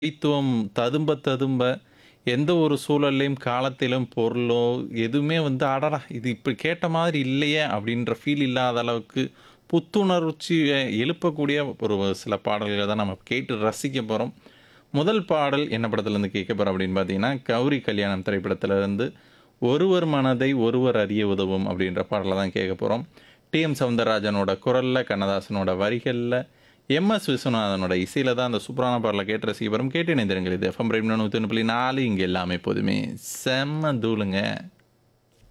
கவித்துவம் ததும்ப ததும்ப எந்த ஒரு சூழல்லையும், காலத்திலும், பொருளோ எதுவுமே வந்து அடடா! இது இப்படி கேட்ட மாதிரி இல்லையே! அப்படின்ற ஃபீல் இல்லாத அளவுக்கு புத்துணர்ச்சிய எழுப்பக்கூடிய ஒரு சில பாடல்கள தான் நம்ம கேட்டு ரசிக்க போறோம். முதல் பாடல் என்ன படத்துலருந்து கேட்க போறோம் அப்படின்னு பார்த்தீங்கன்னா, கௌரி கல்யாணம் திரைப்படத்திலருந்து "ஒருவர் மனதை ஒருவர் அறிய உதவும்" அப்படின்ற பாடல தான் கேட்க போறோம். டி.எம். சௌந்தரராஜனோட குரல்ல, கண்ணதாசனோட வரிகள்ல, எம்.எஸ். விஸ்வநாதனோட இசையில தான் அந்த சூப்பரான பாடல கேட்டு ரசிக்க போறோம். கேட்டு இணைந்திருங்கள். இது எஃப்எம் ரெயின்போ 101.4 இங்க எல்லாமே எப்போதுமே செம்ம தூளுங்க.